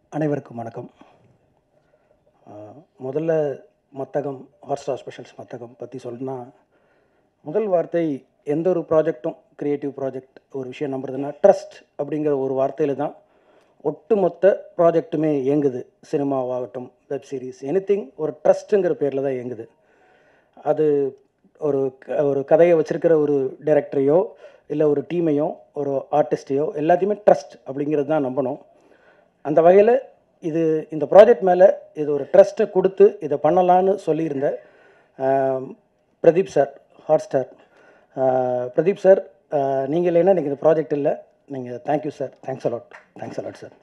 அனைவருக்கும் வணக்கம் ஆஹ் முதல்ல Mathagam Hotstar specials Mathagam பற்றி சொல்லணும்னா முதல் வார்த்தை எந்த ஒரு ப்ராஜெக்ட்டும் க்ரியேட்டிவ் ப்ராஜெக்ட் ஒரு விஷயம் நம்புறதுன்னா ட்ரஸ்ட் அப்படிங்கிற ஒரு வார்த்தையில் தான் ஒட்டுமொத்த ப்ராஜெக்ட்டுமே இயங்குது சினிமாவாகட்டும் வெப் சீரிஸ் எனிதிங் ஒரு ட்ரஸ்ட்டுங்கிற பேரில் தான் இயங்குது அது ஒரு க- ஒரு கதையை வச்சிருக்கிற ஒரு டைரக்டரையோ இல்லை ஒரு டீமையோ ஒரு ஆர்டிஸ்டையோ எல்லாத்தையுமே ட்ரஸ்ட் அப்படிங்கிறது தான் நம்பணும் அந்த வகையில் இது இந்த ப்ராஜெக்ட் மேலே இது ஒரு ட்ரஸ்ட்டை கொடுத்து இதை பண்ணலான்னு சொல்லியிருந்த ஆம், Pradeep sir Hotstar Pradeep sir நீங்கள் இல்லைன்னா நீங்கள் இந்த ப்ராஜெக்ட் இல்லை நீங்கள் thank you sir thanks a lot thanks a lot sir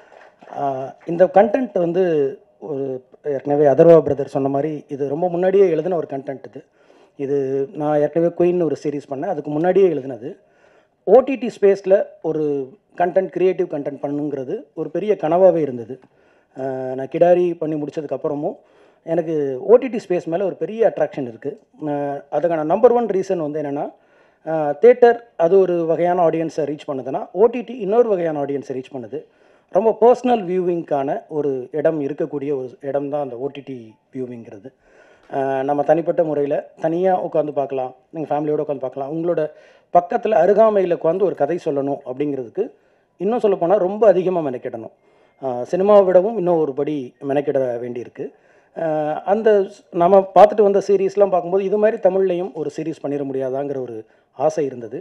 ஆஹ் இந்த கண்டென்ட் வந்து ஒரு ஏற்கனவே அதர்வா பிரதர் சொன்ன மாதிரி இது ரொம்ப முன்னாடியே எழுதின ஒரு கண்டென்ட் இது இது நான் ஏற்கனவே குயின் ஒரு சீரிஸ் பண்ணேன் அதுக்கு முன்னாடியே எழுதினது ஓடிடி ஸ்பேஸில் ஒரு கண்டென்ட் க்ரியேட்டிவ் கண்டென்ட் பண்ணுங்கிறது ஒரு பெரிய கனவாகவே இருந்தது ஆஹ் நான் கிடாரி பண்ணி முடிச்சதுக்கப்புறமும் எனக்கு ஓடிடி ஸ்பேஸ் மேலே ஒரு பெரிய அட்ராக்ஷன் இருக்குது அதுக்கான நம்பர் ஒன் ரீசன் வந்து என்னென்னா தேட்டர் அது ஒரு வகையான ஆடியன்ஸை ரீச் பண்ணுதுன்னா ஓடிடி இன்னொரு வகையான ஆடியன்ஸை ரீச் பண்ணுது ரொம்ப பர்சனல் வியூவிங்க்கான ஒரு இடம் இருக்கக்கூடிய ஒரு இடம் தான் அந்த ஓடிடி வியூவிங்கிறது ஆஹ் நம்ம தனிப்பட்ட முறையில் தனியாக உட்காந்து பார்க்கலாம் நீங்கள் ஃபேமிலியோடு உட்காந்து பார்க்கலாம் உங்களோட பக்கத்தில் அருகாமையில் உட்காந்து ஒரு கதை சொல்லணும் அப்படிங்கிறதுக்கு இன்னும் சொல்லப்போனால் ரொம்ப அதிகமாக மெனக்கிடணும் ஆஹ் சினிமாவை விடவும் இன்னும் ஒரு படி மெனக்கிட வேண்டியிருக்கு ஆஹ் அந்த ஸ்- நம்ம பார்த்துட்டு வந்த சீரீஸ்லாம் பார்க்கும்போது இது மாதிரி தமிழ்லையும் ஒரு சீரீஸ் பண்ணிட முடியாதாங்கிற ஒரு ஆசை இருந்தது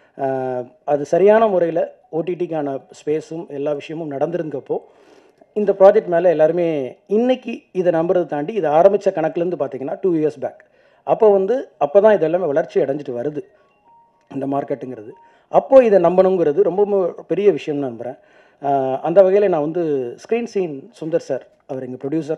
ஆஹ் அது சரியான முறையில் ஓடிடிக்கான ஸ்பேஸும் எல்லா விஷயமும் நடந்திருந்தப்போ இந்த ப்ராஜெக்ட் மேலே எல்லாருமே இன்னைக்கு இதை நம்புறதை தாண்டி இதை ஆரம்பித்த கணக்குலேருந்து பார்த்தீங்கன்னா டூ இயர்ஸ் பேக் அப்போ வந்து அப்போ தான் இது எல்லாமே வளர்ச்சி அடைஞ்சிட்டு வருது இந்த மார்க்கெட்டுங்கிறது அப்போ இதை நம்பணுங்கிறது ரொம்ப மு- பெரிய விஷயம்னு நம்புகிறேன் அந்த வகையில் நான் வந்து ஸ்க்ரீன் சீன் சுந்தர் சார் அவர் எங்கள் ப்ரொடியூசர்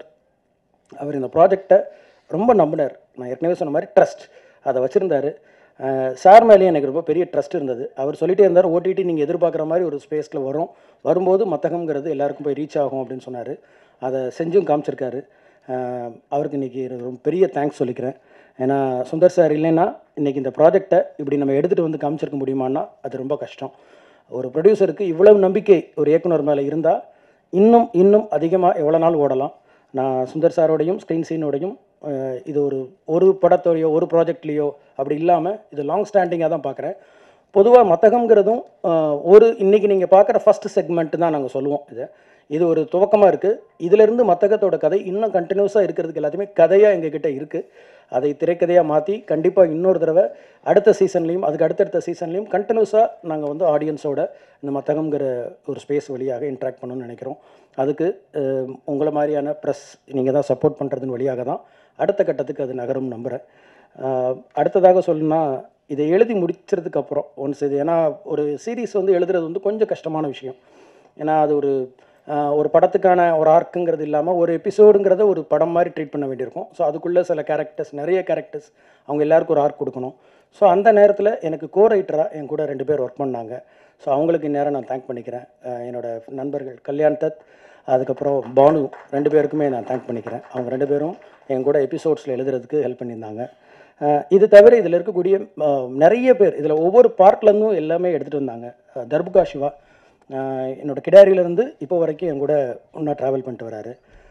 அவர் இந்த ப்ராஜெக்டை ரொம்ப நம்பினார் நான் ஏற்கனவே சொன்ன மாதிரி ட்ரஸ்ட் அதை வச்சுருந்தாரு சார் மேலேயும் எனக்கு ரொம்ப பெரிய ட்ரஸ்ட் இருந்தது அவர் சொல்லிட்டே இருந்தார் ஓடிடி நீங்கள் எதிர்பார்க்குற மாதிரி ஒரு ஸ்பேஸில் வரும் வரும்போது மத்தகம்ங்கிறது எல்லாருக்கும் போய் ரீச் ஆகும் அப்படின்னு சொன்னார் அதை செஞ்சும் காமிச்சிருக்காரு அஹ் அவருக்கு இன்றைக்கி ரொம்ப பெரிய தேங்க்ஸ் சொல்லிக்கிறேன் ஏன்னா சுந்தர் சார் இல்லைன்னா இன்றைக்கி இந்த ப்ராஜெக்டை இப்படி நம்ம எடுத்துகிட்டு வந்து காமிச்சிருக்க முடியுமான்னா அது ரொம்ப கஷ்டம் ஒரு ப்ரொடியூசருக்கு இவ்வளவு நம்பிக்கை ஒரு இயக்குனர் மேலே இருந்தால் இன்னும் இன்னும் அதிகமாக எவ்வளோ நாள் ஓடலாம் நான் சுந்தர் சாரோடையும் ஸ்க்ரீன் சீனோடையும் அஹ், இது ஒரு ஒரு படத்தோடையோ ஒரு ப்ராஜெக்ட்லேயோ அப்படி இல்லாமல் இது லாங் ஸ்டாண்டிங்காக தான் பார்க்குறேன் பொதுவாக மத்தகம்ங்கிறதும் அஹ், ஒரு இன்னைக்கு நீங்கள் பார்க்குற ஃபர்ஸ்ட் செக்மெண்ட் தான் நாங்கள் சொல்லுவோம் இதை இது ஒரு துவக்கமாக இருக்குது இதிலிருந்து மத்தகத்தோட கதை இன்னும் கண்டினியூஸாக இருக்கிறதுக்கு எல்லாத்தையுமே கதையாக எங்ககிட்ட இருக்குது அதை திரைக்கதையாக மாற்றி கண்டிப்பாக இன்னொரு தடவை அடுத்த சீசன்லேயும் அதுக்கு அடுத்தடுத்த சீசன்லேயும் கண்டினியூஸாக நாங்கள் வந்து ஆடியன்ஸோட இந்த மத்தகம்ங்கிற ஒரு ஸ்பேஸ் வழியாக இன்ட்ராக்ட் பண்ணணும்னு நினைக்கிறோம் அதுக்கு அஹ், உங்களை மாதிரியான ப்ரெஸ் நீங்கள் தான் சப்போர்ட் பண்ணுறதன் வழியாக தான் அடுத்த கட்டத்துக்கு அது நகரும் நம்புகிறேன் ஆஹ் அடுத்ததாக சொல்லணும்னா இதை எழுதி முடிச்சதுக்கு அப்புறம் ஒன்ஸ் இது ஏன்னா ஒரு சீரீஸ் வந்து எழுதுறது வந்து கொஞ்சம் கஷ்டமான விஷயம் ஏன்னா அது ஒரு ஆஹ் ஒரு படத்துக்கான ஒரு ஆர்க்குங்கிறது இல்லாமல் ஒரு எபிசோடுங்கிறத ஒரு படம் மாதிரி ட்ரீட் பண்ண வேண்டியிருக்கும் ஸோ அதுக்குள்ளே சில கேரக்டர்ஸ் நிறைய கேரக்டர்ஸ் அவங்க எல்லாருக்கும் ஒரு ஆர்க் கொடுக்கணும் ஸோ அந்த நேரத்தில் எனக்கு கோ ரைட்டராக என் கூட ரெண்டு பேர் ஒர்க் பண்ணாங்க ஸோ அவங்களுக்கு இந்நேரம் நான் தேங்க் பண்ணிக்கிறேன் ஆஹ் என்னோட நண்பர்கள் கல்யாண் தத் அதுக்கப்புறம் பானு ரெண்டு பேருக்குமே நான் தேங்க் பண்ணிக்கிறேன் அவங்க ரெண்டு பேரும் என் கூட எபிசோட்ஸில் எழுதுறதுக்கு ஹெல்ப் பண்ணியிருந்தாங்க அஹ் இது தவிர இதில் இருக்கக்கூடிய அஹ், நிறைய பேர் இதில் ஒவ்வொரு பார்ட்லேருந்தும் எல்லாமே எடுத்துகிட்டு வந்தாங்க அஹ், தர்புகா சிவா அஹ், என்னோட கிடாரியிலேருந்து இப்போ வரைக்கும் என் கூட ஒன்றா ட்ராவல் பண்ணிட்டு வராரு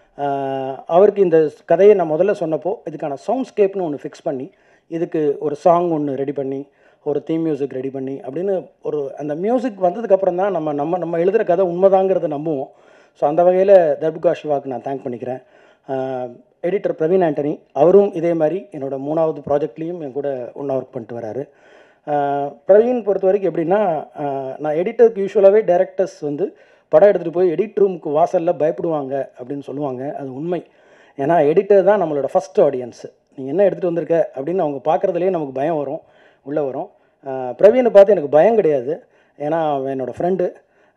அஹ், அவருக்கு இந்த கதையை நான் முதல்ல சொன்னப்போ இதுக்கான சவுண்ட் ஸ்கேப்னு ஒன்று ஃபிக்ஸ் பண்ணி இதுக்கு ஒரு சாங் ஒன்று ரெடி பண்ணி ஒரு தீம் மியூசிக் ரெடி பண்ணி அப்படின்னு ஒரு அந்த மியூசிக் வந்ததுக்கப்புறம் தான் நம்ம நம்ம நம்ம எழுதுகிற கதை உண்மைதாங்கிறத நம்புவோம் ஸோ அந்த வகையில் தர்புகா சிவாக்கு நான் தேங்க் பண்ணிக்கிறேன் எடிட்டர் பிரவீன் ஆண்டனி அவரும் இதே மாதிரி என்னோட மூணாவது ப்ராஜெக்ட்லேயும் என் கூட ஒன்றா ஒர்க் பண்ணிட்டு வராரு ஆஹ் பிரவீன் பொறுத்த வரைக்கும் எப்படின்னா ஆஹ் நான் எடிட்டருக்கு யூஸ்வலாகவே டேரக்டர்ஸ் வந்து படம் எடுத்துகிட்டு போய் எடிட் ரூமுக்கு வாசலில் பயப்படுவாங்க அப்படின்னு சொல்லுவாங்க அது உண்மை ஏன்னா எடிட்டர் தான் நம்மளோட ஃபஸ்ட் ஆடியன்ஸு நீ என்ன எடுத்துகிட்டு வந்திருக்க அப்படின்னு அவங்க பார்க்குறதுலேயே நமக்கு பயம் வரும் உள்ளே வரும் ஆஹ் பிரவீனை பார்த்து எனக்கு பயம் கிடையாது ஏன்னா அவன் என்னோட ஃப்ரெண்டு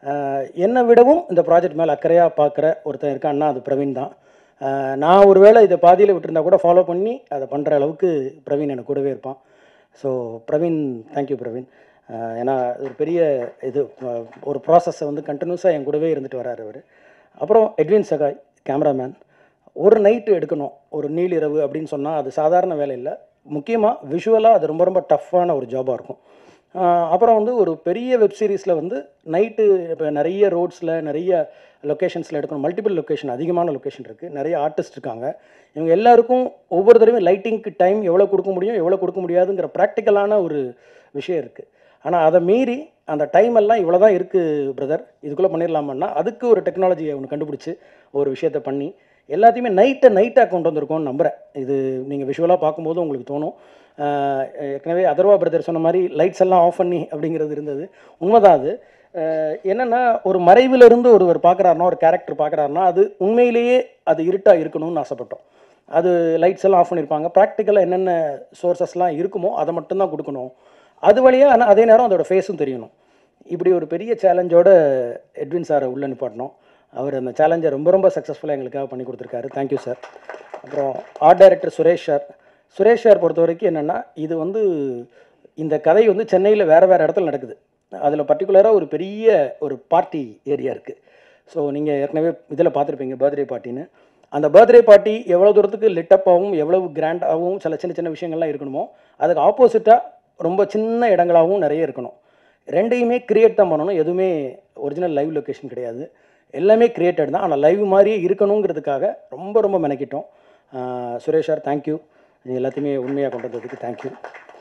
என்னை விடவும் இந்த ப்ராஜெக்ட் மேலே அக்கறையாக பார்க்குற ஒருத்தன் இருக்கான்னா அது பிரவீன் தான் ஆஹ் நான் ஒருவேளை இதை பாதியில் விட்டுருந்தா கூட ஃபாலோ பண்ணி அதை பண்ணுற அளவுக்கு பிரவீன் எனக்கு கூடவே இருப்பான் ஸோ பிரவீன் தேங்க்யூ பிரவீன் ஆஹ் ஏன்னா ஒரு பெரிய இது ஆஹ் ஒரு ப்ராசஸை வந்து கண்டினியூஸாக என் கூடவே இருந்துட்டு வராரு அவர் அப்புறம் எட்வின் சகாய் கேமராமேன் ஒரு நைட்டு எடுக்கணும் ஒரு நீளிரவு அப்படின்னு சொன்னால் அது சாதாரண வேலை இல்லை முக்கியமாக விஷுவலாக அது ரொம்ப ரொம்ப டஃப்பான ஒரு ஜாபாக இருக்கும் ஆஹ் அப்புறம் வந்து ஒரு பெரிய வெப் சீரிஸில் வந்து நைட்டு இப்போ நிறைய ரோட்ஸில் நிறைய லொக்கேஷன்ஸில் எடுக்கணும் மல்டிபிள் லொக்கேஷன் அதிகமான லொக்கேஷன் இருக்குது நிறைய ஆர்டிஸ்ட் இருக்காங்க இவங்க எல்லாருக்கும் ஒவ்வொரு தடவையும் லைட்டிங்க்கு டைம் எவ்வளோ கொடுக்க முடியும் எவ்வளோ கொடுக்க முடியாதுங்கிற ப்ராக்டிக்கலான ஒரு விஷயம் இருக்குது ஆனால் அதை மீறி அந்த டைம் எல்லாம் இவ்வளோ தான் இருக்குது பிரதர் இதுக்குள்ளே பண்ணிடலாமான்னா அதுக்கு ஒரு டெக்னாலஜியை ஒன்று கண்டுபிடிச்சி ஒரு விஷயத்தை பண்ணி எல்லாத்தையுமே நைட்டை நைட்டாக கொண்டு வந்திருக்கோம்னு நம்புகிறேன் இது நீங்கள் விஷுவலாக பார்க்கும்போது உங்களுக்கு தோணும் ஆஹ் ஏற்கனவே அதர்வா பிரதர் சொன்ன மாதிரி லைட்ஸ் எல்லாம் ஆஃப் பண்ணி அப்படிங்கிறது இருந்தது உண்மைதான் அது ஆஹ் என்னன்னா ஒரு மறைவில் இருந்து ஒருவர் பார்க்குறாருனா ஒரு கேரக்டர் பார்க்குறாருனா அது உண்மையிலேயே அது இருட்டாக இருக்கணும்னு ஆசைப்பட்டோம் அது லைட்ஸ் எல்லாம் ஆஃப் பண்ணியிருப்பாங்க ப்ராக்டிக்கலாக என்னென்ன சோர்சஸ்லாம் இருக்குமோ அதை மட்டும்தான் கொடுக்கணும் அது வழியாக ஆனால் அதே நேரம் அதோட ஃபேஸும் தெரியணும் இப்படி ஒரு பெரிய சேலஞ்சோட எட்வின் சாரை உள்ள நிப்பாட்டினோம் அவர் அந்த சேலஞ்சை ரொம்ப ரொம்ப சக்ஸஸ்ஃபுல்லாக எங்களுக்காக பண்ணி கொடுத்துருக்காரு தேங்க்யூ சார் அப்புறம் art director Suresh sir Suresh sir பொறுத்த வரைக்கும் என்னென்னா இது வந்து இந்த கதை வந்து சென்னையில் வேறு வேறு இடத்துல நடக்குது அதில் பர்டிகுலராக ஒரு பெரிய ஒரு பார்ட்டி ஏரியா இருக்குது ஸோ நீங்கள் ஏற்கனவே இதில் பார்த்துருப்பீங்க பர்த்டே பார்ட்டின்னு அந்த பர்த்டே பார்ட்டி எவ்வளோ தூரத்துக்கு லிட்டப்பாகவும் எவ்வளவு கிராண்டாகவும் சில சின்ன சின்ன விஷயங்கள்லாம் இருக்கணுமோ அதுக்கு ஆப்போசிட்டாக ரொம்ப சின்ன இடங்களாகவும் நிறைய இருக்கணும் ரெண்டையுமே கிரியேட் தான் பண்ணணும் எதுவுமே ஒரிஜினல் லைவ் லொக்கேஷன் கிடையாது எல்லாமே கிரியேட்டட் தான் ஆனால் லைவ் மாதிரியே இருக்கணுங்கிறதுக்காக ரொம்ப ரொம்ப மெனக்கிட்டோம் ஆஹ் சுரேஷ் சார் தேங்க்யூ எல்லாத்தையுமே உண்மையாக கொண்டு வந்ததுக்கு தேங்க்யூ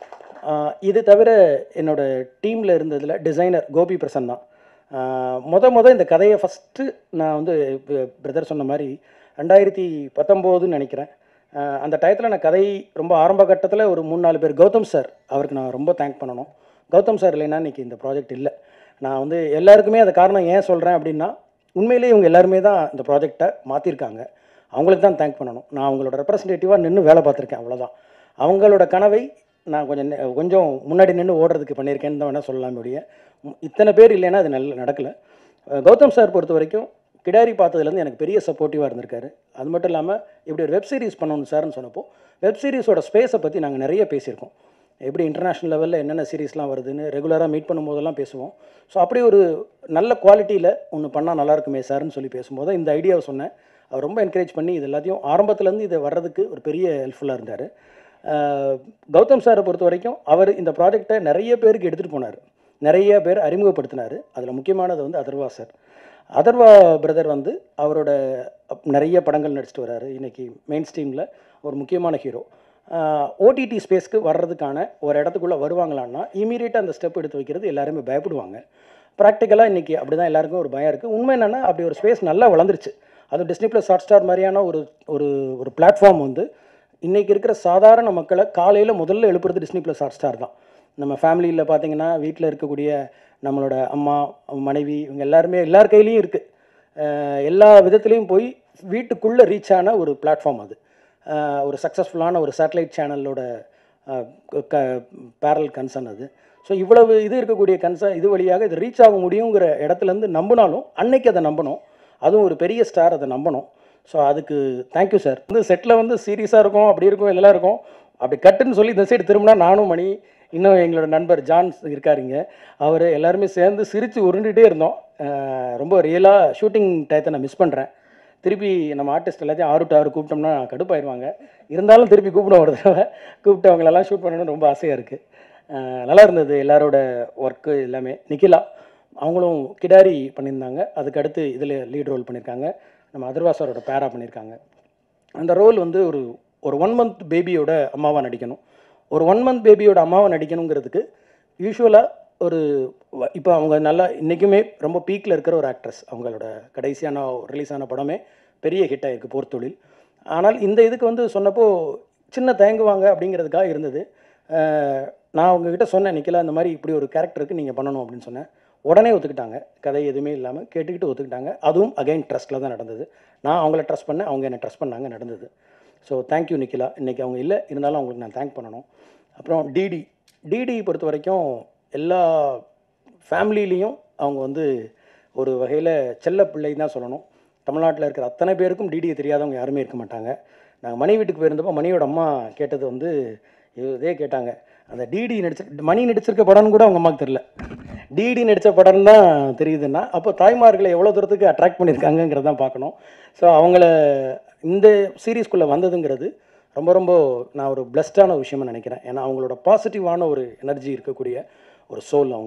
ஆஹ் இது தவிர என்னோட டீமில் இருந்ததில் டிசைனர் கோபி பிரசன்னா ஆஹ் முத முத இந்த கதையை ஃபஸ்ட்டு நான் வந்து பிரதர் சொன்ன மாதிரி ரெண்டாயிரத்தி பத்தொம்போதுன்னு நினைக்கிறேன் ஆஹ் அந்த டயத்தில் நான் கதை ரொம்ப ஆரம்ப கட்டத்தில் ஒரு மூணு நாலு பேர் கௌதம் சார் அவருக்கு நான் ரொம்ப தேங்க் பண்ணணும் கௌதம் சார் இல்லைன்னா இன்றைக்கி இந்த ப்ராஜெக்ட் இல்லை நான் வந்து எல்லாருக்குமே அந்த காரணம் ஏன் சொல்கிறேன் அப்படின்னா உண்மையிலேயே இவங்க எல்லாருமே தான் இந்த ப்ராஜெக்டை மாற்றிருக்காங்க அவங்களுக்கு தான் தேங்க் பண்ணணும் நான் அவங்களோட ரெப்ரசன்டேட்டிவாக நின்று வேலை பார்த்துருக்கேன் அவ்வளோதான் அவங்களோட கனவை நான் கொஞ்சம் நெ- கொஞ்சம் முன்னாடி நின்று ஓடுறதுக்கு பண்ணியிருக்கேன்னு தான் வேணால் சொல்லலாம் முடிய இத்தனை பேர் இல்லைன்னா அது நல்ல நடக்கலை அஹ் கௌதம் சார் பொறுத்த வரைக்கும் கிடாரி பார்த்ததுலேருந்து எனக்கு பெரிய சப்போர்ட்டிவாக இருந்திருக்காரு அது மட்டும் இல்லாமல் இப்படி ஒரு வெப் சீரிஸ் பண்ணணும் சார்னு சொன்னப்போ வெப் சீரிஸோட ஸ்பேஸை பற்றி நாங்கள் நிறைய பேசியிருக்கோம் எப்படி இன்டர்நேஷ்னல் லெவலில் என்னென்ன சீரிஸ்லாம் வருதுன்னு ரெகுலராக மீட் பண்ணும்போதெல்லாம் பேசுவோம் ஸோ அப்படி ஒரு நல்ல குவாலிட்டியில் ஒன்று பண்ணால் நல்லா இருக்குமே சார்னு சொல்லி பேசும்போது இந்த ஐடியாவை சொன்னேன் அவர் ரொம்ப என்கரேஜ் பண்ணி இது எல்லாத்தையும் ஆரம்பத்துலேருந்து இதை வர்றதுக்கு ஒரு பெரிய ஹெல்ப்ஃபுல்லாக இருந்தார் கௌதம் சாரை பொறுத்த வரைக்கும் அவர் இந்த ப்ராஜெக்டை நிறைய பேருக்கு எடுத்துகிட்டு போனார் நிறைய பேர் அறிமுகப்படுத்தினார் அதில் முக்கியமானது வந்து அதர்வா சார் அதர்வா பிரதர் வந்து அவரோட அப்- நிறைய படங்கள் நடிச்சிட்டு வராரு இன்னைக்கு மெயின் ஸ்ட்ரீமில் ஒரு முக்கியமான ஹீரோ ஓடிடி ஸ்பேஸ்க்கு வர்றதுக்கான ஒரு இடத்துக்குள்ளே வருவாங்களான்னா இமீடியட்டாக அந்த ஸ்டெப் எடுத்து வைக்கிறது எல்லாருமே பயப்படுவாங்க ப்ராக்டிக்கலாக இன்றைக்கி அப்படி தான் எல்லாருக்கும் ஒரு பயம் இருக்குது உண்மை என்னென்னா அப்படி ஒரு ஸ்பேஸ் நல்லா வளர்ந்துருச்சு அதுவும் டிஸ்னி ப்ளஸ் ஹாட் ஸ்டார் மாதிரியான ஒரு ஒரு ஒரு பிளாட்ஃபார்ம் வந்து இன்றைக்கி இருக்கிற சாதாரண மக்களை காலையில் முதல்ல எழுப்புறது டிஸ்னி ப்ளஸ் ஹாட் ஸ்டார் தான் நம்ம ஃபேமிலியில் பார்த்தீங்கன்னா வீட்டில் இருக்கக்கூடிய நம்மளோட அம்மா மனைவி இவங்க எல்லாருமே எல்லார் கையிலையும் இருக்குது எல்லா விதத்துலேயும் போய் வீட்டுக்குள்ளே ரீச் ஆன ஒரு பிளாட்ஃபார்ம் அது அஹ் ஒரு சக்ஸஸ்ஃபுல்லான ஒரு சேட்டலைட் சேனலோட க பேரல் கன்சர்ன் அது ஸோ இவ்வளவு இது இருக்கக்கூடிய கன்சர்ன் இது வழியாக இது ரீச் ஆக முடியுங்கிற இடத்துலேருந்து நம்பினாலும் அன்னைக்கு அதை நம்பணும் அதுவும் ஒரு பெரிய ஸ்டார் அதை நம்பணும் ஸோ அதுக்கு தேங்க்யூ சார் வந்து செட்டில் வந்து சீரியஸாக இருக்கும் அப்படி இருக்கும் இதெல்லாம் இருக்கும் அப்படி கட்டுன்னு சொல்லி இந்த சைடு திரும்பினா நானும் மணி இன்னும் எங்களோட நண்பர் ஜான்ஸ் இருக்காருங்க அவர் எல்லாருமே சேர்ந்து சிரித்து உருண்டுகிட்டே இருந்தோம் அஹ் ரொம்ப ரியலாக ஷூட்டிங் டயத்தை நான் மிஸ் பண்ணுறேன் திருப்பி நம்ம ஆர்டிஸ்ட் எல்லாத்தையும் ஆறு டு ஆறு கூப்பிட்டோம்னா கடுப்பாயிருவாங்க இருந்தாலும் திருப்பி கூப்பிட ஒரு தடவை கூப்பிட்டு அவங்களெல்லாம் ஷூட் பண்ணணும்னு ரொம்ப ஆசையாக இருக்குது நல்லா இருந்தது எல்லாரோட ஒர்க்கு எல்லாமே நிக்கிலா அவங்களும் கிடாரி பண்ணியிருந்தாங்க அதுக்கு அடுத்து இதில் லீட் ரோல் பண்ணியிருக்காங்க நம்ம அதர்வா சாரோட பேரா பண்ணியிருக்காங்க அந்த ரோல் வந்து ஒரு ஒரு ஒன் மந்த் பேபியோட அம்மாவாக நடிக்கணும் ஒரு ஒன் மந்த் பேபியோட அம்மாவை நடிக்கணுங்கிறதுக்கு யூஸ்வலாக ஒரு இப்போ அவங்க நல்லா இன்றைக்குமே ரொம்ப பீக்கில் இருக்கிற ஒரு ஆக்ட்ரஸ் அவங்களோட கடைசியான ரிலீஸ் ஆன படமே பெரிய ஹிட் ஆயிருக்கு போர் தொழில் ஆனால் இந்த இதுக்கு வந்து சொன்னப்போ சின்ன தயங்குவாங்க அப்படிங்கிறதுக்காக இருந்தது அஹ் நான் அவங்கக்கிட்ட சொன்னேன் நிக்கலா இந்த மாதிரி இப்படி ஒரு கேரக்டருக்கு நீங்கள் பண்ணணும் அப்படின்னு சொன்னேன் உடனே ஒத்துக்கிட்டாங்க கதை எதுவுமே இல்லாமல் கேட்டுக்கிட்டு ஒத்துக்கிட்டாங்க அதுவும் அகைன் ட்ரஸ்ட்டில் தான் நடந்தது நான் அவங்கள ட்ரஸ்ட் பண்ணேன் அவங்க என்னை ட்ரஸ்ட் பண்ணாங்க நடந்தது ஸோ தேங்க்யூ நிக்கிலா இன்றைக்கி அவங்க இல்லை இருந்தாலும் அவங்களுக்கு நான் தேங்க் பண்ணணும் அப்புறம் டிடி டிடி பொறுத்த வரைக்கும் எல்லா ஃபேமிலிலையும் அவங்க வந்து ஒரு வகையில் செல்ல பிள்ளைன்னு தான் சொல்லணும் தமிழ்நாட்டில் இருக்கிற அத்தனை பேருக்கும் டிடியை தெரியாதவங்க யாருமே இருக்க மாட்டாங்க நாங்கள் மணி வீட்டுக்கு போயிருந்தப்போ மணியோட அம்மா கேட்டது வந்து இதே கேட்டாங்க அந்த டிடி நடிச்ச மணி நடிச்சிருக்க படம்னு கூட அவங்க அம்மாவுக்கு தெரில டிடி நடித்த படம் தான் தெரியுதுன்னா அப்போ தாய்மார்களை எவ்வளோ தூரத்துக்கு அட்ராக்ட் பண்ணியிருக்காங்கங்கிறத தான் பார்க்கணும் ஸோ அவங்கள இந்த சீரீஸ்குள்ளே வந்ததுங்கிறது ரொம்ப ரொம்ப நான் ஒரு பிளஸ்டான விஷயமா நினைக்கிறேன் ஏன்னா அவங்களோட பாசிட்டிவான ஒரு எனர்ஜி இருக்கக்கூடிய ஒரு சோல் அவங்க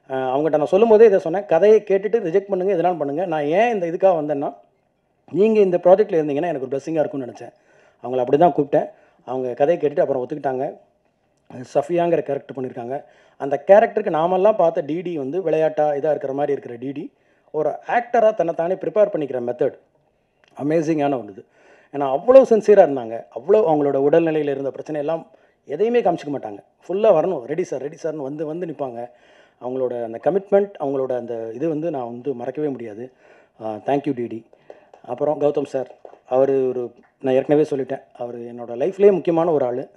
அஹ் அவங்ககிட்ட நான் சொல்லும்போதே இதை சொன்னேன் கதையை கேட்டுட்டு ரிஜெக்ட் பண்ணுங்கள் இதெல்லாம் பண்ணுங்கள் நான் ஏன் இந்த இதுக்காக வந்தேன்னா நீங்கள் இந்த ப்ராஜெக்ட்டில் இருந்தீங்கன்னா எனக்கு ஒரு பிளஸ்ஸிங்காக இருக்கும்னு நினச்சேன் அவங்கள அப்படி தான் கூப்பிட்டேன் அவங்க கதையை கேட்டுட்டு அப்புறம் ஒத்துக்கிட்டாங்க சஃபியாங்கிற கேரக்டர் பண்ணியிருக்காங்க அந்த கேரக்டருக்கு நாமெல்லாம் பார்த்த டிடி வந்து விளையாட்டாக இதாக இருக்கிற மாதிரி இருக்கிற டிடி ஒரு ஆக்டராக தன்னைத்தானே ப்ரிப்பேர் பண்ணிக்கிற மெத்தட் அமேசிங்கான ஒன்று இது ஏன்னா அவ்வளோ சின்சியராக இருந்தாங்க அவ்வளோ அவங்களோட உடல்நிலையில் இருந்த பிரச்சனை எல்லாம் எதையுமே காமிச்சிக்க மாட்டாங்க ஃபுல்லாக வரணும் ரெடி சார் ரெடி சார்னு வந்து வந்து நிற்பாங்க அவங்களோட அந்த கமிட்மெண்ட் அவங்களோட அந்த இது வந்து நான் வந்து மறக்கவே முடியாது தேங்க்யூ டிடி அப்புறம் கௌதம் சார் அவர் ஒரு நான் ஏற்கனவே சொல்லிட்டேன் அவர் என்னோடய லைஃப்லேயே முக்கியமான ஒரு ஆள்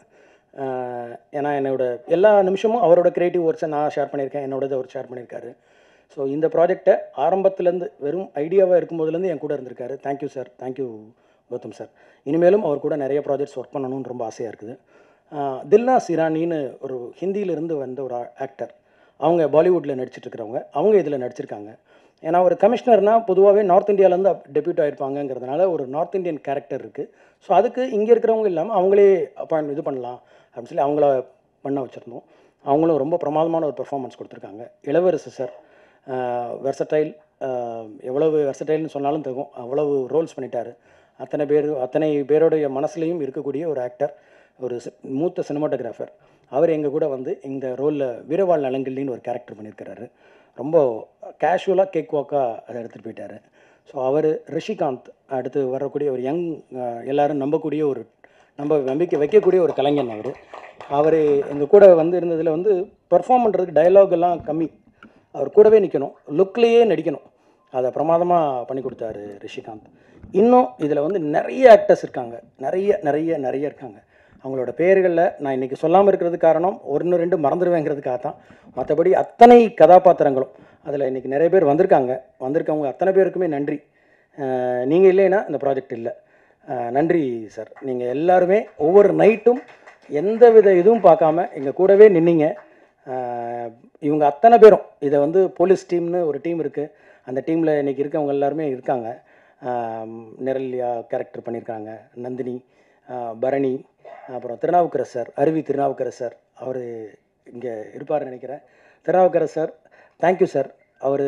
ஏன்னா என்னோட எல்லா நிமிஷமும் அவரோட க்ரியேட்டிவ் ஒர்க்ஸை நான் ஷேர் பண்ணியிருக்கேன் என்னோடது அவர் ஷேர் பண்ணியிருக்காரு ஸோ இந்த ப்ராஜெக்டை ஆரம்பத்துலேருந்து வெறும் ஐடியாவாக இருக்கும்போதுலேருந்து என் கூட இருந்திருக்காரு thank you sir thank you Gautham sir இனிமேலும் அவர் கூட நிறைய ப்ராஜெக்ட்ஸ் ஒர்க் பண்ணணும்னு ரொம்ப ஆசையாக இருக்குது ஆஹ் தில்னா சிரானின்னு ஒரு ஹிந்தியிலிருந்து வந்த ஒரு ஆக்டர் அவங்க பாலிவுட்டில் நடிச்சிட்டு இருக்கிறவங்க அவங்க இதில் நடிச்சிருக்காங்க ஏன்னா ஒரு கமிஷனர்னால் பொதுவாகவே நார்த் இந்தியாவிலேருந்து டெபியூட் ஆகிருப்பாங்கங்கிறதுனால ஒரு நார்த் இந்தியன் கேரக்டர் இருக்குது ஸோ அதுக்கு இங்கே இருக்கிறவங்க இல்லாமல் அவங்களே அப்பாயின்ட் இது பண்ணலாம் அப்படின்னு சொல்லி அவங்கள பண்ண வச்சுருந்தோம் அவங்களும் ரொம்ப பிரமாதமான ஒரு பெர்ஃபார்மன்ஸ் கொடுத்துருக்காங்க இளவரசு சார் வெர்சடைல் எவ்வளவு வெர்சடைல்னு சொன்னாலும் தகும் அவ்வளவு ரோல்ஸ் பண்ணிட்டாரு அத்தனை பேர் அத்தனை பேருடைய மனசுலையும் இருக்கக்கூடிய ஒரு ஆக்டர் ஒரு சி- மூத்த சினிமாட்டோகிராஃபர் அவர் எங்கள் கூட வந்து இந்த ரோலில் வீரவாள் நலங்கிள்ளின்னு ஒரு கேரக்டர் பண்ணியிருக்கிறாரு ரொம்ப கேஷுவலாக கேக் வாக்காக அதை எடுத்துகிட்டு போயிட்டாரு ஸோ அவர் ரிஷிகாந்த் அடுத்து வரக்கூடிய ஒரு யங் எல்லாரும் நம்பக்கூடிய ஒரு நம்ம நம்பிக்கை வைக்கக்கூடிய ஒரு கலைஞன் அவர் அவர் எங்கள் கூட வந்து இருந்ததில் வந்து பெர்ஃபார்ம் பண்ணுறதுக்கு டயலாக் எல்லாம் கம்மி அவர் கூடவே நிற்கணும் லுக்லேயே நடிக்கணும் அதை பிரமாதமாக பண்ணி கொடுத்தாரு ரிஷிகாந்த் இன்னும் இதில் வந்து நிறைய ஆக்டர்ஸ் இருக்காங்க நிறைய நிறைய நிறைய இருக்காங்க அவங்களோட பேர்களில் நான் இன்றைக்கி சொல்லாமல் இருக்கிறது காரணம் ஒன்று ரெண்டு மறந்துடுவேங்கிறதுக்காக தான் மற்றபடி அத்தனை கதாபாத்திரங்களும் அதில் இன்றைக்கி நிறைய பேர் வந்திருக்காங்க வந்திருக்கவங்க அத்தனை பேருக்குமே நன்றி நீங்கள் இல்லைன்னா இந்த ப்ராஜெக்ட் இல்லை அஹ் நன்றி சார் நீங்கள் எல்லாருமே ஒவ்வொரு நைட்டும் எந்த வித இதுவும் பார்க்காம எங்கள் கூடவே நின்னீங்க அஹ் இவங்க அத்தனை பேரும் இதை வந்து போலீஸ் டீம்னு ஒரு டீம் இருக்குது அந்த டீமில் இன்றைக்கி இருக்கவங்க எல்லாருமே இருக்காங்க அஹ் நிரல்யா கேரக்டர் பண்ணியிருக்காங்க நந்தினி அஹ் பரணி அப்புறம் திருநாவுக்கரசு சார் அருவி திருநாவுக்கரசு சார் அவர் இங்கே இருப்பார் நினைக்கிறேன் திருநாவுக்கரசு சார் தேங்க்யூ சார் அவர்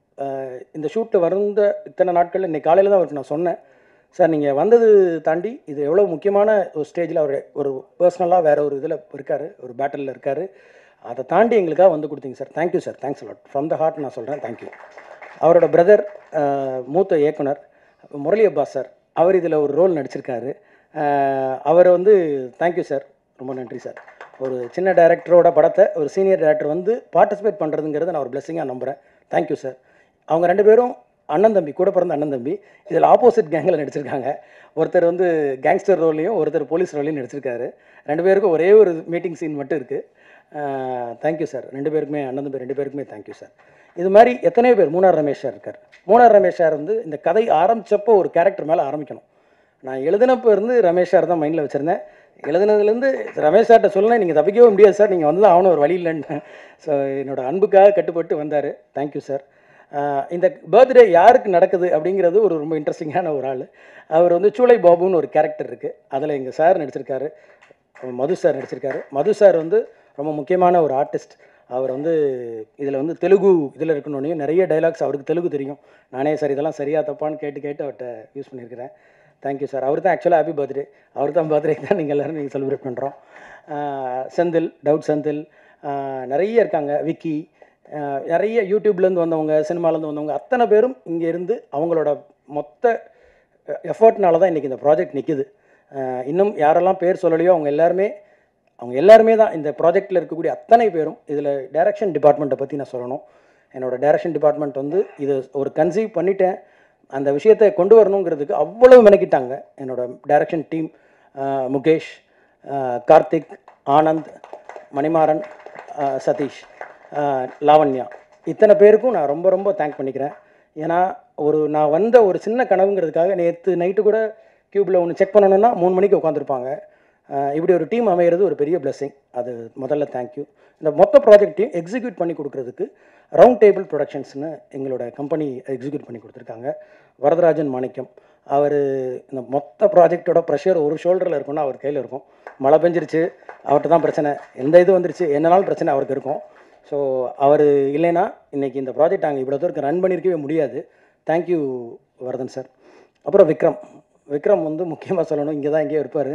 இந்த ஷூட்டில் வந்த இத்தனை நாட்கள் இன்னைக்கு காலையில் தான் அவருக்கு நான் சொன்னேன் சார் நீங்கள் வந்தது தாண்டி இது எவ்வளோ முக்கியமான ஒரு ஸ்டேஜில் அவர் ஒரு பர்சனலாக வேற ஒரு இதில் இருக்கார் ஒரு பேட்டலில் இருக்கார் அதை தாண்டி எங்களுக்காக வந்து கொடுத்தீங்க sir thank you sir thanks lot from the heart நான் சொல்கிறேன் தேங்க்யூ அவரோட பிரதர் மூத்த இயக்குனர் முரளி அப்பாஸ் சார் அவர் இதில் ஒரு ரோல் நடிச்சிருக்காரு அஹ், அவரை வந்து தேங்க்யூ சார் ரொம்ப நன்றி சார் ஒரு சின்ன டைரக்டரோட படத்தை ஒரு சீனியர் டைரக்டர் வந்து பார்ட்டிசிபேட் பண்ணுறதுங்கிறத நான் ஒரு பிளெஸிங்காக நம்புகிறேன் தேங்க்யூ சார் அவங்க ரெண்டு பேரும் அண்ணன் தம்பி கூட பிறந்த அண்ணன் தம்பி இதில் ஆப்போசிட் கேங்கில் நடிச்சிருக்காங்க ஒருத்தர் வந்து கேங்ஸ்டர் ரோல்லையும் ஒருத்தர் போலீஸ் ரோல்லையும் நடிச்சிருக்காரு ரெண்டு பேருக்கும் ஒரே ஒரு மீட்டிங் சீன் மட்டும் இருக்குது தேங்க்யூ சார் ரெண்டு பேருக்குமே அண்ணன் தம்பி ரெண்டு பேருக்குமே தேங்க்யூ சார் இது மாதிரி எத்தனையோ பேர் மூணார் ரமேஷ் சார் இருக்கார் மூணார் ரமேஷ் சார் வந்து இந்த கதை ஆரம்பிச்சப்போ ஒரு கேரக்டர் மேலே ஆரம்பிக்கணும் நான் எழுதினப்போ இருந்து ரமேஷ் சார் தான் மைண்டில் வச்சுருந்தேன் எழுதுனதுலேருந்து ரமேஷ் சார்கிட்ட சொல்லணும் நீங்கள் தப்பிக்கவே முடியாது சார் நீங்கள் வந்து ஆகணும் ஒரு வழி இல்லைன்னு ஸோ என்னோட அன்புக்காக கட்டுப்பட்டு வந்தார் தேங்க்யூ சார் இந்த பர்த்டே யாருக்கு நடக்குது அப்படிங்கிறது ஒரு ரொம்ப இன்ட்ரெஸ்டிங்கான ஒரு ஆள் அவர் வந்து சூளை பாபுன்னு ஒரு கேரக்டர் இருக்குது அதில் எங்கள் சார் நடிச்சிருக்காரு மது சார் நடிச்சிருக்காரு மது சார் வந்து ரொம்ப முக்கியமான ஒரு ஆர்டிஸ்ட் அவர் வந்து இதில் வந்து தெலுங்கு இதில் இருக்கணுன்னே நிறைய டைலாக்ஸ் அவருக்கு தெலுங்கு தெரியும் நானே சார் இதெல்லாம் சரியா தப்பான்னு கேட்டு கேட்டு அவர்கிட்ட யூஸ் பண்ணியிருக்கிறேன் தேங்க்யூ சார் அவர் தான் ஆக்சுவலாக ஹாப்பி பர்த்டே அவர் தான் பர்த்டே தான் நீங்கள் எல்லோரும் நீங்கள் செலிப்ரேட் பண்ணுறோம் செந்தில் டவுட் செந்தில் ஆஹ் நிறைய இருக்காங்க விக்கி ஆஹ் நிறைய யூடியூப்லேருந்து வந்தவங்க சினிமாலேருந்து வந்தவங்க அத்தனை பேரும் இங்கே இருந்து அவங்களோட மொத்த எஃபர்ட்னால தான் இன்றைக்கி இந்த ப்ராஜெக்ட் நிற்குது இன்னும் யாரெல்லாம் பேர் சொல்லலையோ அவங்க எல்லாருமே அவங்க எல்லாருமே தான் இந்த ப்ராஜெக்டில் இருக்கக்கூடிய அத்தனை பேரும் இதில் டைரக்ஷன் டிபார்ட்மெண்ட்டை பற்றி நான் சொல்லணும் என்னோட டைரக்ஷன் டிபார்ட்மெண்ட் வந்து இது ஒரு கன்சீவ் பண்ணிட்டேன் அந்த விஷயத்தை கொண்டு வரணுங்கிறதுக்கு அவ்வளவு மெனக்கிட்டாங்க என்னோட டைரக்ஷன் டீம் முகேஷ் ஆஹ் கார்த்திக் ஆனந்த் மணிமாறன் ஆஹ் சதீஷ் ஆஹ் லாவண்யா இத்தனை பேருக்கும் நான் ரொம்ப ரொம்ப தேங்க் பண்ணிக்கிறேன் ஏன்னா ஒரு நான் வந்த ஒரு சின்ன கனவுங்கிறதுக்காக நேற்று நைட்டு கூட க்யூப்பில் ஒன்று செக் பண்ணணும்னா மூணு மணிக்கு உட்காந்துருப்பாங்க இப்படி ஒரு டீம் அமைகிறது ஒரு பெரிய blessing அது முதல்ல தேங்க்யூ இந்த மொத்த ப்ராஜெக்டையும் எக்ஸிக்யூட் பண்ணி கொடுக்கறதுக்கு ரவுண்ட் டேபிள் ப்ரொடக்ஷன்ஸ்னு எங்களோட கம்பெனி எக்ஸிக்யூட் பண்ணி கொடுத்துருக்காங்க வரதராஜன் மாணிக்கம் அவர் இந்த மொத்த ப்ராஜெக்டோட ப்ரெஷர் ஒரு ஷோல்டரில் இருக்கும்னா அவர் கையில் இருக்கும் மழை பெஞ்சிருச்சு அவர்கிட்ட தான் பிரச்சனை எந்த இது வந்துருச்சு என்னனாலும் பிரச்சனை அவருக்கு இருக்கும் ஸோ அவர் இல்லைன்னா இன்றைக்கி இந்த ப்ராஜெக்ட் நாங்கள் இவ்வளோ தூரம் ரன் பண்ணியிருக்கவே முடியாது தேங்க்யூ வரதன் சார் அப்புறம் விக்ரம் விக்ரம் வந்து முக்கியமாக சொல்லணும் இங்கே தான் எங்கேயோ இருப்பார்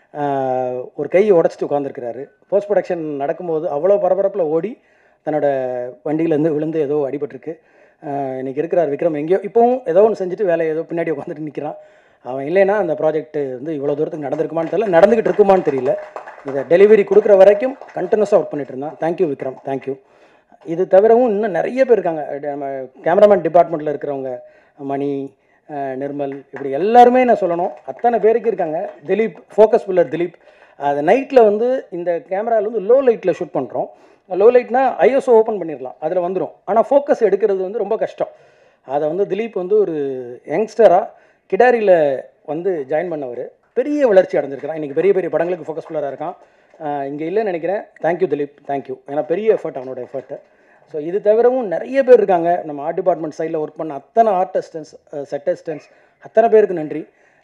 ஒரு கையை உடச்சிட்டு உட்காந்துருக்கிறாரு போஸ்ட் ப்ரொடக்ஷன் நடக்கும்போது அவ்வளோ பரபரப்பில் ஓடி தன்னோட வண்டியிலேருந்து விழுந்து ஏதோ அடிபட்டிருக்கு ஆஹ் இன்னைக்கு இருக்கிறார் விக்ரம் எங்கேயோ இப்போவும் ஏதோ ஒன்று செஞ்சுட்டு வேலையை ஏதோ பின்னாடி உட்காந்துட்டு நிற்கிறான் அவன் இல்லைன்னா அந்த ப்ராஜெக்ட் வந்து இவ்வளோ தூரத்துக்கு நடந்திருக்குமான்னு தெரியல நடந்துக்கிட்டு இருக்குமான்னு தெரியல இதை டெலிவரி கொடுக்குற வரைக்கும் கண்டினியூஸாக ஒர்க் பண்ணிட்டு இருந்தான் தேங்க்யூ விக்ரம் தேங்க்யூ இது தவிரவும் இன்னும் நிறைய பேர் இருக்காங்க அஹ் நம்ம கேமராமேன் டிபார்ட்மெண்ட்டில் இருக்கிறவங்க மணி அஹ் நிர்மல் இப்படி எல்லாருமே நான் சொல்லணும் அத்தனை பேருக்கு இருக்காங்க திலீப் ஃபோக்கஸ் புல்லர் திலீப் அது நைட்டில் வந்து இந்த கேமராவில் வந்து லோ லைட்டில் ஷூட் பண்ணுறோம் லோ லைட்னா ஐஎஸ்ஓ ஓப்பன் பண்ணிடலாம் அதில் வந்துடும் ஆனால் ஃபோக்கஸ் எடுக்கிறது வந்து ரொம்ப கஷ்டம் அதை வந்து திலீப் வந்து ஒரு யங்ஸ்டராக கிடாரியில் வந்து ஜாயின் பண்ணவர் பெரிய வளர்ச்சி அடைஞ்சிருக்கிறான் இன்றைக்கி பெரிய பெரிய படங்களுக்கு ஃபோக்கஸ் புல்லராக இருக்கான் இங்கே இல்லைன்னு நினைக்கிறேன் தேங்க்யூ திலீப் தேங்க்யூ ஏன்னா பெரிய எஃபர்ட் அவனோட எஃபர்ட்டு ஸோ இது தவிரவும் நிறைய பேர் இருக்காங்க நம்ம ஆர்ட் டிபார்ட்மெண்ட் சைடில் ஒர்க் பண்ண அத்தனை ஆர்டிஸ்டன்ஸ் செட் அசிஸ்டன்ஸ் அத்தனை பேருக்கு நன்றி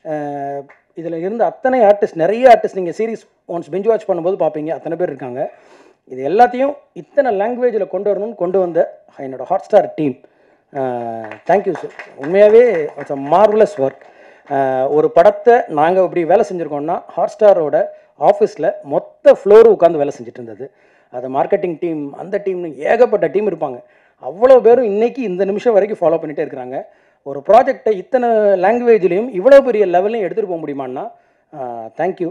இதில் இருந்த அத்தனை ஆர்டிஸ்ட் நிறைய ஆர்டிஸ்ட் நீங்கள் சீரிஸ் ஒன்ஸ் பெஞ்ச் வாட்ச் பண்ணும்போது பார்ப்பீங்க அத்தனை பேர் இருக்காங்க இது எல்லாத்தையும் இத்தனை லாங்குவேஜில் கொண்டு வரணும்னு கொண்டு வந்த என்னோட Hotstar team thank you sir உண்மையாகவே இட்ஸ் அ மார்வலஸ் ஒர்க் ஒரு படத்தை நாங்கள் இப்படி வேலை செஞ்சுருக்கோம்னா ஹாட் ஸ்டாரோட ஆஃபீஸில் மொத்த ஃப்ளோரும் உட்காந்து வேலை செஞ்சுட்டு இருந்தது அது மார்க்கெட்டிங் டீம் அந்த டீம்னு ஏகப்பட்ட டீம் இருப்பாங்க அவ்வளோ பேரும் இன்னைக்கு இந்த நிமிஷம் வரைக்கும் ஃபாலோ பண்ணிகிட்டே இருக்கிறாங்க ஒரு ப்ராஜெக்டை இத்தனை லாங்குவேஜ்லேயும் இவ்வளோ பெரிய லெவல்லையும் எடுத்துகிட்டு போக முடியுமான்னா தேங்க்யூ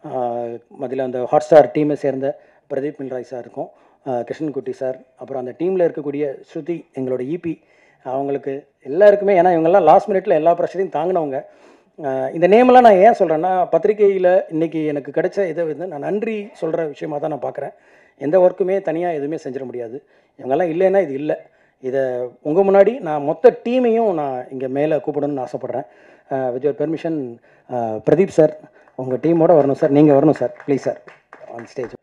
அதில் அந்த ஹாட் ஸ்டார் டீமை சேர்ந்த பிரதீப் மில்ராய் சார் இருக்கும் ஆஹ் கிருஷ்ணன்குட்டி சார் அப்புறம் அந்த டீமில் இருக்கக்கூடிய ஸ்ருதி எங்களோட இபி அவங்களுக்கு எல்லாருக்குமே ஏன்னா இவங்கெல்லாம் லாஸ்ட் மினிட்ல எல்லா ப்ரெஷரையும் தாங்கினவங்க ஆஹ் இந்த நேமெல்லாம் நான் ஏன் சொல்கிறேன்னா பத்திரிகையில் இன்னைக்கு எனக்கு கிடைச்ச இதை வந்து நான் நன்றி சொல்கிற விஷயமா தான் நான் பார்க்குறேன் எந்த ஒர்க்குமே தனியாக எதுவுமே செஞ்சிட முடியாது இவங்கெல்லாம் இல்லைன்னா இது இல்லை இதை உங்கள் முன்னாடி நான் மொத்த டீமையும் நான் இங்கே மேலே கூப்பிடணும்னு ஆசைப்பட்றேன் with your permission Pradeep sir உங்கள் டீமோட வரணும் சார் நீங்கள் வரணும் sir please sir on stage